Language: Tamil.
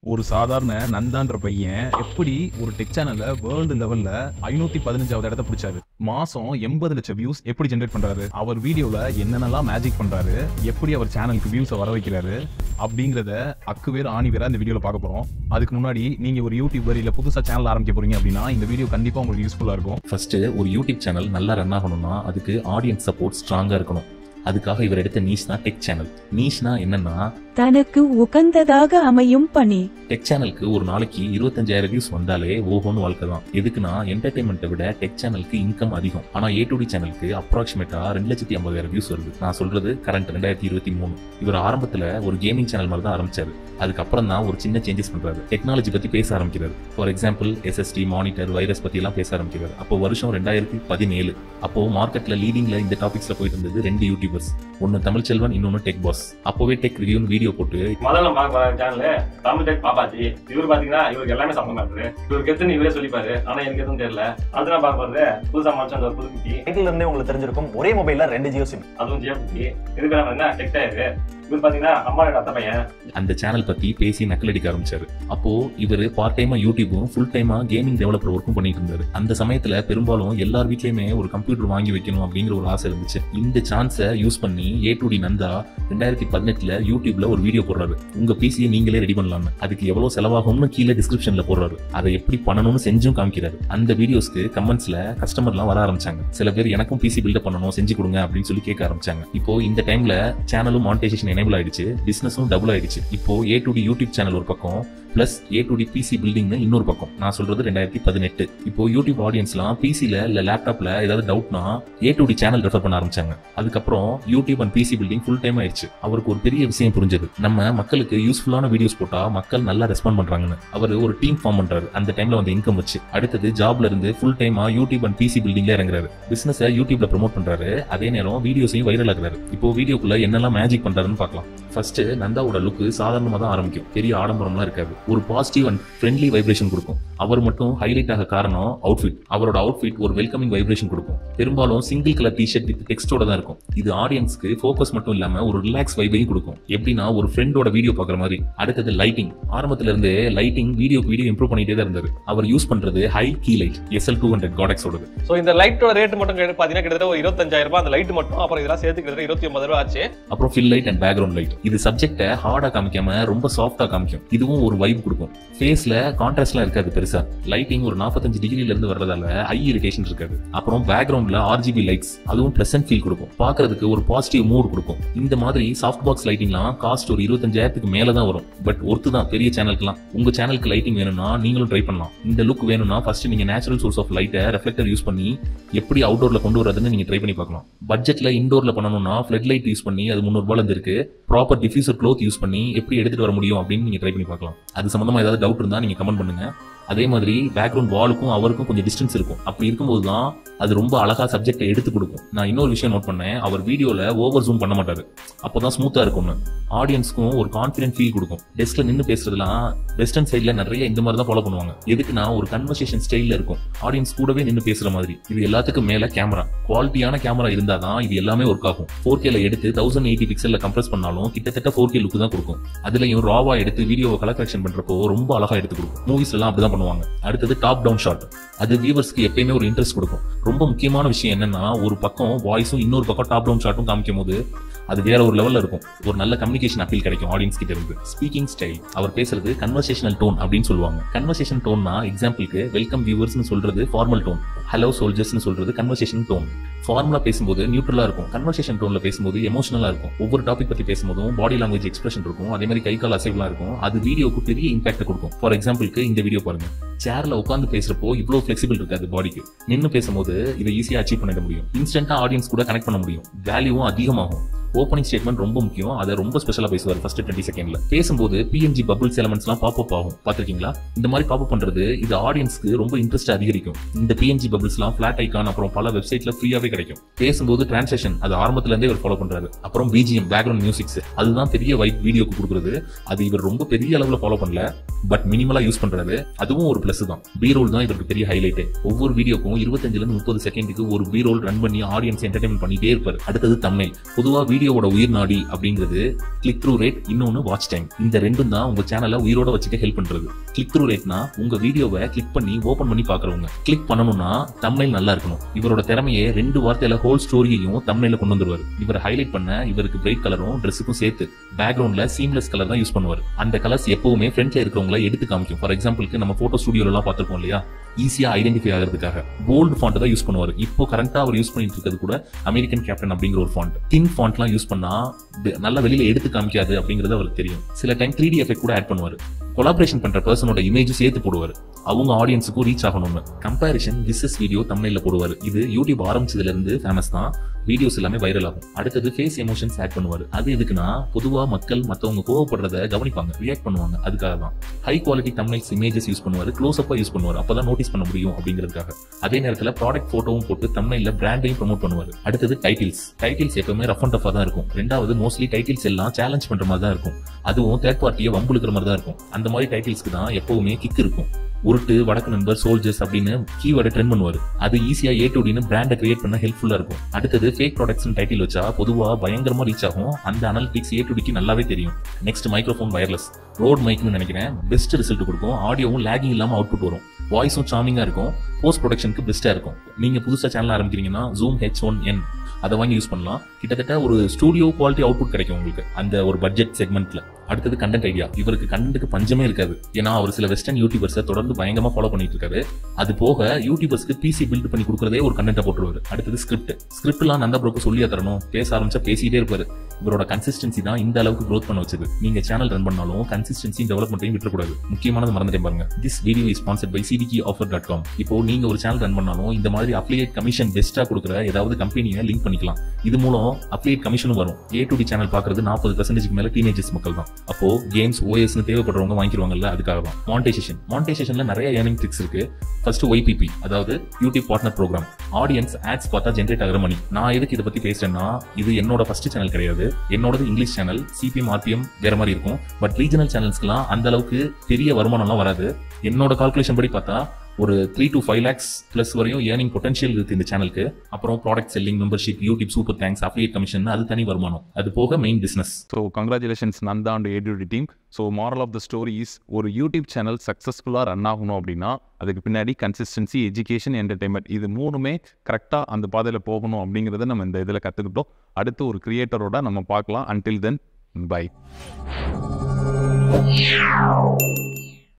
ஒரு சாதாரண நந்தான்ற பையன் எப்படி ஒரு டெக் சேனல்ல வேர்ல்டு லெவல்ல ஐநூத்தி பதினஞ்சாவது இடத்த பிடிச்சாரு மாசம் எண்பது லட்சம் வியூஸ் எப்படி ஜென்ரேட் பண்றாரு அவர் வீடியோல என்னென்னலாம் மேஜிக் பண்றாரு எப்படி அவர் சேனலுக்கு வியூஸை வர வைக்கிறாரு அப்படிங்கறத அக்கு வேறு ஆணி வேற இந்த வீடியோல பார்க்க போறோம் அதுக்கு முன்னாடி நீங்க ஒரு யூடியூபர் இல்ல புதுசா சேனல் ஆரம்பிக்க போறீங்க அப்படின்னா இந்த வீடியோ கண்டிப்பா உங்களுக்கு யூஸ்ஃபுல்லா இருக்கும் ஃபர்ஸ்ட் ஒரு யூடியூப் சேனல் நல்லா ரன் ஆகணும்னா அதுக்கு ஆடியன்ஸ் சப்போர்ட் ஸ்ட்ராங்கா இருக்கணும் அதுக்காக இவர் எடுத்த நீஷ் தான் டெக் சேனல் நீஷ்னா என்னன்னா தனக்கு உகந்ததாக அமையும் பணி டெக் சேனலுக்கு ஒரு நாளைக்கு இருபத்தஞ்சாயிரம் வியூஸ் வந்தாலே ஓஹோன்னு வாழ்க்கை தான் எதுக்குன்னா என்டர்டைன்மெண்ட்டை விட டெக் சேனலுக்கு இன்கம் அதிகம் ஆனா ஏ டு டி சேனலுக்கு அப்ராக்சிமேட்டா ரெண்டு லட்சத்தி ஐம்பதாயிரம் வியூஸ் வருது நான் சொல்றது கரண்ட் ரெண்டாயிரத்தி இருபத்தி மூணு இவர் ஆரம்பத்துல ஒரு கேமிங் சேனல் மாதிரி தான் ஆரம்பிச்சாரு அதுக்கப்புறம் தான் ஒரு சின்ன சேஞ்சஸ் பண்றாரு டெக்னாலஜி பத்தி பேச ஆரம்பிக்கிறாரு for example SSD monitor virus பத்தி எல்லாம் பேச ஆரம்பிக்கிறாரு அப்போ வருஷம் ரெண்டாயிரத்தி பதினேழு அப்போ மார்க்கெட்ல லீடிங்ல இந்த டாபிக்ஸ்ல போயிட்டு இருந்தது ரெண்டு யூடியூபர்ஸ் ஒன்னு தமிழ் செல்வன் இன்னொன்னு டெக் பாஸ் அப்போவே டெக் ரிவ்யூன்னு வீடியோ போட்டு முதல்ல பார்க்க போற சேனல் தமிழ் டெக் பாப்பாச்சி இவர் பாத்தீங்கன்னா இவருக்கு எல்லாமே சம்பந்தமா இருக்கு இவருக்கு எத்தனை இவரே சொல்லிப்பாரு ஆனா எனக்கு எதுவும் தெரியல அது நான் பார்க்க போறது புதுசா மனுஷன் அந்த ஒரு புது குட்டி டைட்டில் இருந்தே உங்களுக்கு தெரிஞ்சிருக்கும் ஒரே மொபைல்ல ரெண்டு ஜியோ சிம் அதுவும் ஜியோ குட்டி இதுக்கு நம்ம என்ன டெக் டயரு இவர் பாத்தீங்கன்னா அம்மாவோட அத்தை பையன் அந்த சேனல் பத்தி பேசி நக்கலடிக்க ஆரம்பிச்சாரு அப்போ இவர் பார்ட் டைமா யூடியூபும் ஃபுல் டைமா கேமிங் டெவலப்பர் ஒர்க்கும் பண்ணிட்டு இருந்தாரு அந்த சமயத்துல பெரும்பாலும் எல்லார் வீட்லயுமே ஒரு கம்ப்யூட்டர் வாங்கி வைக்கணும் அப்படிங்கிற ஒரு ஆசை இருந்துச்சு இந்த சான்ஸை யூஸ் பண்ணி ஏ டு டி நந்தா ரெண்டாயிரத்தி பதினெட்டுல யூடியூப்ல ஒரு வீடியோ போடுறாரு உங்க பிசியை நீங்களே ரெடி பண்ணலாம்னு அதுக்கு எவ்வளவு செலவாகும்னு கீழே டிஸ்கிரிப்ஷன்ல போடுறாரு அதை எப்படி பண்ணணும்னு செஞ்சும் காமிக்கிறாரு அந்த வீடியோஸ்க்கு கமெண்ட்ஸ்ல கஸ்டமர்லாம் வர ஆரம்பிச்சாங்க சில பேர் எனக்கும் பிசி பில்டப் பண்ணணும் செஞ்சு கொடுங்க அப்படின்னு சொல்லி கேட்க ஆரம்பிச்சாங்க இப்போ இந்த டைம்ல சேனலும் மானிட்டைசேஷன் எனேபிள் ஆயிடுச்சு பிசினஸும் டபுள் ஆயிடுச்சு இப்போ A to D YouTube channel ஒரு பக்கம் plus A to D PC பில்டிங்னு இன்னொரு பக்கம் நான் சொல்றது ரெண்டாயிரத்தி பதினெட்டு இப்போ யூடியூப் ஆடியன்ஸ்லாம் பிசில இல்ல லேப்டாப்ல ஏதாவது டவுட்னா A to D channel refer பண்ண ஆரம்பிச்சாங்க அதுக்கப்புறம் YouTube and PC building full time ஆயிடுச்சு அவருக்கு ஒரு பெரிய விஷயம் புரிஞ்சது நம்ம மக்களுக்கு யூஸ்ஃபுல்லான வீடியோஸ் போட்டா மக்கள் நல்லா ரெஸ்பாண்ட் பண்றாங்கன்னு அவர் ஒரு டீம் ஃபார்ம் பண்றாரு அந்த டைம்ல வந்து இன்கம் வச்சு அடுத்தது ஜாப்ல இருந்து ஃபுல் டைமா யூடியூப் அண்ட் பிசி பில்டிங்ல இறங்குறாரு பிசினஸ் யூடியூப்ல ப்ரோமோட் பண்றாரு அதே நேரம் வீடியோஸையும் வைரல் ஆகுறாரு இப்போ வீடியோக்குள்ள என்னெல்லாம் மேஜிக் பண்றாருன்னு பார்க்கலாம் ஃபர்ஸ்ட் நந்தாவோட லுக் சாதாரணமா தான் ஆரம்பிக்கும் பெரிய ஆடம்பரம்லாம் இருக்காது ஒரு பாசிட்டிவ் அண்ட் ஃப்ரெண்ட்லி வைப்ரேஷன் கொடுக்கும் அவர் மட்டும் ஹைலைட் ஆக காரணம் அவுட்ஃபிட் அவரோட அவுட்ஃபிட் ஒரு வெல்கமிங் வைப்ரேஷன் கொடுக்கும் பெரும்பாலும் சிங்கிள் கலர் டிஷர்ட் வித் டெக்ஸ்டோட தான் இருக்கும் இது ஆடியன்ஸ்க்கு ஃபோக்கஸ் மட்டும் இல்லாம ஒரு ரிலாக்ஸ் வைபையும் கொடுக்கும் எப்படின்னா ஒரு ஃப்ரெண்டோட வீடியோ பாக்குற மாதிரி அடுத்தது லைட்டிங் ஆரம்பத்துல இருந்தே லைட்டிங் வீடியோக்கு வீடியோ இம்ப்ரூவ் பண்ணிட்டே தான் இருந்தாரு அவர் யூஸ் பண்றது high key light SL two hundred காடெக்ஸோடது ஸோ இந்த லைட்டோட ரேட் மட்டும் கிட்ட- பாத்தீங்கன்னா கிட்டத்தட்ட ஒரு இருபத்தஞ்சாயிரம் ரூபாய் அந்த லைட் மட்டும் அப்புறம் இதெல்லாம் சேர்த்து கிட்டத்தட்ட இருபத்தி ஒன்பது ரூபாய் ஆச்சு அப்புறம் fill light and background light இது சப்ஜெக்ட்டை ஹார்டா காமிக்காம ரொம்ப சாஃப்டா காமிக்கும் இதுவும் ஒரு வைப் கொடுக்கும் ஃபேஸ்ல கான்ட்ராஸ்ட்லாம் இருக்காது பெருசா லைட்டிங் ஒரு 45 டிகிரில இருந்து வர்றதால ஹை இரிட்டேஷன் இருக்காது அப்புறம் பேக்ரவுண்ட்ல ஆர்ஜிபி லைட்ஸ் அதுவும் பிளசன்ட் ஃபீல் கொடுக்கும் பார்க்கிறதுக்கு ஒரு பாசிட்டிவ் மூட் கொடுக்கும் இந்த மாதிரி சாஃப்ட் பாக்ஸ் லைட்டிங்லாம் காஸ்ட் ஒரு இருபத்தஞ்சாயிரத்துக்கு மேல தான் வரும் பட் ஒர்த்து தான் பெரிய சேனலுக்குலாம் உங்க சேனலுக்கு லைட்டிங் வேணும்னா நீங்களும் ட்ரை பண்ணலாம் இந்த லுக் வேணும்னா ஃபர்ஸ்ட் நீங்க நேச்சுரல் சோர்ஸ் ஆஃப் லைட்டை ரெஃப்ளெக்டர் யூஸ் பண்ணி எப்படி அவுட்டோர்ல கொண்டு வரதுன்னு நீங்க ட்ரை பண்ணி பார்க்கலாம் பட்ஜெட்ல இண்டோர்ல பண்ணணும்னா ஃபிளட் லைட் யூஸ் பண்ணி அது முந்நூறு ரூபாயில இருந்து இருக்கு ப்ராப்பர் டிஃபியூசர் க்ளோத் யூஸ் பண்ணி எப்படி எடுத்துட்டு வர முடியும் அப்படின்னு நீங்க ட்ரை பண்ணி பார்க்கலாம் அது சம்பந்தமா ஏதாவது டவுட் இருந்தா நீங்க கமெண்ட் பண்ணுங்க அதே மாதிரி பேக்ரவுண்ட் வாலுக்கும் அவருக்கும் கொஞ்சம் டிஸ்டன்ஸ் இருக்கும் அப்படி இருக்கும்போது தான் அது ரொம்ப அழகா சப்ஜெக்டை எடுத்து கொடுக்கும் நான் இன்னொரு விஷயம் நோட் பண்ணேன் அவர் வீடியோல ஓவர் ஜூம் பண்ண மாட்டாரு அப்போதான் ஸ்மூத்தா இருக்கும்னு ஆடியன்ஸ்க்கும் ஒரு கான்ஃபிடென்ட் ஃபீல் கொடுக்கும் டெஸ்க்ல நின்று பேசுறதுலாம் வெஸ்டர்ன் சைட்ல நிறைய இந்த மாதிரி தான் ஃபாலோ பண்ணுவாங்க எதுக்குன்னா ஒரு கன்வர்சேஷன் ஸ்டைல்ல இருக்கும் ஆடியன்ஸ் கூடவே நின்று பேசுற மாதிரி இது எல்லாத்துக்கும் மேல கேமரா குவாலிட்டியான கேமரா இருந்தா தான் இது எல்லாமே ஒர்க் ஆகும் ஃபோர் கேல எடுத்து தௌசண்ட் எயிட்டி பிக்சல்ல கம்ப்ரஸ் பண்ணாலும் கிட்டத்தட்ட ஃபோர் கே லுக்கு தான் கொடுக்கும் அதுலயும் ராவா எடுத்து வீடியோவை கலர் கரெக்ஷன் பண்றப்போ ரொம்ப அழகா எடுத்து கொடுக்கும் மூவிஸ் எல்லாம் அப்படிதான் பண்ணுவாங்க அடுத்தது டாப் டவுன் ஷாட் அது வியூவர்ஸ்க்கு எப்பயுமே ஒரு இன்ட்ரெஸ்ட் கொடுக்கும் ரொம்ப முக்கியமான விஷயம் என்னன்னா ஒரு பக்கம் வாய்ஸும் இன்னொரு பக்கம் டாப் டவுன் ஷாட்டும் காமிக்கும் போது அது வேற ஒரு லெவல்ல இருக்கும் ஒரு நல்ல கம்யூனிகேஷன் அப்பீல் கிடைக்கும் ஆடியன்ஸ் கிட்ட இருந்து ஸ்பீக்கிங் ஸ்டைல் அவர் பேசுறது கன்வர்சேஷனல் டோன் அப்படின்னு சொல்லுவாங்க கன்வர்சேஷன் டோன்னா எக்ஸாம்பிளுக்கு வெல்கம் வியூவர்ஸ்னு சொல்றது ஃபார்மல் டோன் ஹலோ சோல்ஜர்ஸ்னு சொல்றது கன்வர்சேஷன் டோன் ஃபார்முலா பேசும்போது நியூட்ரலா இருக்கும் கன்வர்சேஷன் டோன்ல பேசும்போது எமோஷனலா இருக்கும் ஒவ்வொரு டாபிக் பத்தி பேசும்போதும் பாடி லாங்குவேஜ் எக்ஸ்பிரஷன் இருக்கும் அதே மாதிரி கை கால் அசைவுலாம் இருக்கும் அது வீடியோக்கு பெரிய இம்பாக்ட் கொடுக்கும் ஃபார் எக்ஸாம்பிளுக்கு இந்த வீடியோ பாருங்க சேர்ல உட்காந்து பேசுறப்போ இவ்வளவு ஃபிளெக்சிபிள் இருக்காது பாடிக்கு நின்னு பேசும்போது இதை ஈஸியா அச்சீவ் பண்ணிட முடியும் இன்ஸ்டன்டா ஆடியன்ஸ் கூட கனெக்ட் பண்ண முடியும் வேல்யூவும் அதிகமாகும் ஓப்பனிங் ஸ்டேட்மெண்ட் ரொம்ப முக்கியம் அதை ரொம்ப ஸ்பெஷலா பேசுவார் ஃபர்ஸ்ட் டுவெண்ட்டி செகண்ட்ல பேசும்போது பிஎன்ஜி பபிள்ஸ் எலமெண்ட்ஸ்லாம் பாப் அப் ஆகும் பாத்திருக்கீங்களா இந்த மாதிரி பாப் பண்றது இது ஆடியன்ஸ்க்கு ரொம்ப இன்ட்ரெஸ்ட் அதிகரிக்கும் இந்த பிஎன்ஜி பபிள்ஸ்லாம் ஃபிளாட் ஐக்கான் அப்புறம் பல வெப்சைட்ல ஃப்ரீயாவே கிடைக்கும் பேசும்போது டிரான்சாக்ஷன் அது ஆரம்பத்துல இருந்தே இவர் ஃபாலோ பண்றாரு அப்புறம் பிஜிஎம் பேக்ரவுண்ட் மியூசிக்ஸ் அதுதான் பெரிய வைப் வீடியோக்கு கொடுக்குறது அது இவர் ரொம்ப பெரிய அளவுல ஃபாலோ பண்ணல பட் மினிமலா யூஸ் பண்றது அதுவும் ஒரு பிளஸ் தான் பி ரோல் தான் இதற்கு பெரிய ஹைலைட் ஒவ்வொரு வீடியோக்கும் இருபத்தஞ்சுல இருந்து முப்பது செகண்டுக்கு ஒரு பி ரோல் ரன் பண்ணி ஆடியன்ஸ் என்டர்டைன்மெண்ட் பண்ணிட்டே இருப்பாரு அடுத்தது தமிழ் பொதுவா வீடியோவோட உயிர் நாடி அப்படிங்கிறது கிளிக் த்ரூ ரேட் இன்னொன்னு வாட்ச் டைம் இந்த ரெண்டும் தான் உங்க சேனலை உயிரோட வச்சுக்க ஹெல்ப் பண்றது கிளிக் த்ரூ ரேட்னா உங்க வீடியோவை கிளிக் பண்ணி ஓபன் பண்ணி பாக்குறவங்க கிளிக் பண்ணணும்னா தமிழ் நல்லா இருக்கணும் இவரோட திறமையை ரெண்டு வார்த்தையில ஹோல் ஸ்டோரியையும் தமிழ்ல கொண்டு வந்துருவாரு இவர் ஹைலைட் பண்ண இவருக்கு பிரைட் கலரும் ட்ரெஸ்ஸுக்கும் சேர்த்து பேக்ரவுண்ட்ல சீம்லெஸ் கலர் தான் யூஸ் பண்ணுவார் அந்த கலர்ஸ் எப்பவுமே ஃப்ரண்ட்ல இருக்கிறவங்கள எடுத்து காமிக்கும் ஃபார் எக்ஸாம்பிளுக்கு நம்ம போட்டோ ஸ்டுடியோல எல்லாம் பார்த்திருப்போம் இல்லையா ஈஸியா ஐடென்டிஃபை ஆகிறதுக்காக போல்டு ஃபாண்ட் தான் யூஸ் பண்ணுவார் இப்போ கரண்டா அவர் யூஸ் பண்ணிட்டு இருக்கிறது கூட அமெரிக்கன் கேப்டன் அப்படிங்கிற ஒரு ஃபாண்ட் தின் ஃபாண்ட்லாம் யூஸ் பண்ணா தி- நல்ல வெளியில எடுத்து காமிக்காது அப்படிங்கிறது அவருக்கு தெரியும் சில டைம் த்ரீ டி எஃபெக்ட் கூட ஆட் பண்ணுவார் கொலாபரேஷன் பண்ற பர்சனோட இமேஜ் சேர்த்து போடுவார் அவங்க ஆடியன்ஸுக்கும் ரீச் ஆகணும்னு கம்பேரிஷன் விசஸ் வீடியோ தமிழ்ல போடுவார் இது யூடியூப் ஆரம்பிச்சதுல இருந்து ஃபேமஸ் தான் வீடியோஸ் எல்லாமே வைரல் ஆகும் அடுத்தது ஃபேஸ் எமோஷன்ஸ் ஆட் பண்ணுவார் அது எதுக்குன்னா பொதுவா மக்கள் மத்தவங்க கோவப்படுறத கவனிப்பாங்க ரியாக்ட் பண்ணுவாங்க அதுக்காக தான் ஹை குவாலிட்டி தமிழ்ஸ் இமேஜஸ் யூஸ் பண்ணுவார் க்ளோஸ் அப்பா யூஸ் பண்ணுவார் அப்பதான் நோட்டீஸ் பண்ண முடியும் அப்படிங்கிறதுக்காக அதே நேரத்துல ப்ராடக்ட் போட்டோவும் போட்டு தமிழ்ல பிராண்டையும் ப்ரோமோட் பண்ணுவார் அடுத்தது டைட்டில்ஸ் டைட்டில்ஸ் எப்பவுமே ரஃப் அண்ட் டஃபா தான் இருக்கும் ரெண்டாவது மோஸ்ட்லி டைட்டில்ஸ் எல்லாம் சேலஞ்ச் பண்ற மாதிரி தான் இருக்கும் அதுவும் தேர்ட் பார்ட்டியை வம்புழுக்கிற மாதிரி தான் இருக்கும் அந்த மாதிரி டைட்டில்ஸ்க்கு தான் எப்பவுமே கிக் இருக்கும் உருட்டு வடக்கு நண்பர் சோல்ஜர்ஸ் அப்படின்னு கீவேர்டை ட்ரெண்ட் பண்ணுவார் அது ஈஸியா ஏ டு டின்னு பிராண்டை கிரியேட் பண்ண ஹெல்ப்ஃபுல்லா இருக்கும் அடுத்தது ஃபேக் ப்ராடக்ட்ஸ் டைட்டில் வச்சா பொதுவா பயங்கரமா ரீச் ஆகும் அந்த அனலிட்டிக்ஸ் ஏ டு டிக்கு நல்லாவே தெரியும் நெக்ஸ்ட் மைக்ரோஃபோன் வயர்லெஸ் ரோட் மைக்னு நினைக்கிறேன் பெஸ்ட் ரிசல்ட் கொடுக்கும் ஆடியோவும் லேகிங் இல்லாம அவுட்புட் வரும் வாய்ஸும் சாமிங்கா இருக்கும் போஸ்ட் ப்ரொடக்ஷனுக்கு பெஸ்டா இருக்கும் நீங்க புதுசா சேனல் ஆரம்பிக்கிறீங்கன்னா ஜூம் ஹெச் ஒன் என் அதை வாங்கி யூஸ் பண்ணலாம் கிட்டத்தட்ட ஒரு ஸ்டூடியோ குவாலிட்டி அவுட்புட் கிடைக்கும் உங்களுக்கு அந்த ஒரு பட்ஜெட் செக்மெண்ட்ல அடுத்தது கண்டென்ட் ஐடியா இவருக்கு கண்டென்ட்டுக்கு பஞ்சமே இருக்காது ஏன்னா அவர் சில வெஸ்டர்ன் யூடியூபர்ஸை தொடர்ந்து பயங்கரமா ஃபாலோ பண்ணிட்டு இருக்காரு அது போக யூடியூபர்ஸ்க்கு பிசி பில்ட் பண்ணி கொடுக்கறதே ஒரு கண்டென்ட்டை போட்டுருவாரு அடுத்தது ஸ்கிரிப்ட் ஸ்கிரிப்ட்லாம் நந்தா ப்ரோக்கு சொல்லியா தரணும் பேச ஆரம்பிச்சா பேசிட்டே இருப்பாரு இவரோட கன்சிஸ்டன்சி தான் இந்த அளவுக்கு க்ரோத் பண்ண வச்சது நீங்க சேனல் ரன் பண்ணாலும் கன்சிஸ்டன்சி டெவலப்மெண்ட்டையும் விட்டுறக்கூடாது முக்கியமானது மறந்துட்டேன் பாருங்க this video is sponsored by சிடிகி ஆஃபர் டாட் காம் இப்போ நீங்க ஒரு சேனல் ரன் பண்ணாலும் இந்த மாதிரி அப்ளிகேட் கமிஷன் பெஸ்ட்டா கொடுக்குற ஏதாவது கம்பெனியை லிங்க் பண்ணிக்கலாம் இது மூலம் அப்ளிகேட் கமிஷனும் வரும் ஏ டு டி சேனல் பாக்குறது நாற்பது பர்சன்டேஜ்க்கு மேல டீனேஜர்ஸ் மக்கள் தான் அப்போ கேம்ஸ் ஓஎஸ்னு தேவைப்படுறவங்க வாங்கிடுவாங்கல்ல அதுக்காக தான் மானிட்டைசேஷன் மானிட்டைசேஷன்ல நிறைய ஏர்னிங் ட்ரிக்ஸ் இருக்கு ஃபர்ஸ்ட் ஒய்பிபி அதாவது YouTube partner program audience ads பார்த்தா ஜென்ரேட் ஆகிற மணி நான் எதுக்கு இதை பத்தி பேசுறேன்னா இது என்னோட ஃபர்ஸ்ட் சேனல் கிடையாது என்னோடது இங்கிலீஷ் சேனல் சிபிஎம் ஆர்பிஎம் வேற மாதிரி இருக்கும் பட் ரீஜனல் சேனல்ஸ்க்குலாம் அந்த அளவுக்கு பெரிய வருமானம்லாம் வராது என்னோட கால்குலேஷன் படி பார்த்தா ஒரு three to five lakhs plus வரையும் ஏர்னிங் பொட்டன்ஷியல் இருக்கு இந்த சேனலுக்கு அப்புறம் product selling membership YouTube super thanks affiliate commission அது தனி வருமானம் அது போக main business so congratulations Nandha and A to D team so moral of the stories ஒரு யூடியூப் சேனல் சக்ஸஸ்ஃபுல்லாக ரன் ஆகணும் அப்படின்னா அதுக்கு பின்னாடி கன்சிஸ்டன்சி எஜுகேஷன் என்டர்டைன்மெண்ட் இது மூணுமே கரெக்டாக அந்த பாதையில் போகணும் அப்படிங்கிறத நம்ம இந்த இதில் கற்றுக்கிட்டோம் அடுத்து ஒரு கிரியேட்டரோட நம்ம பார்க்கலாம் அன்டில் தென் பை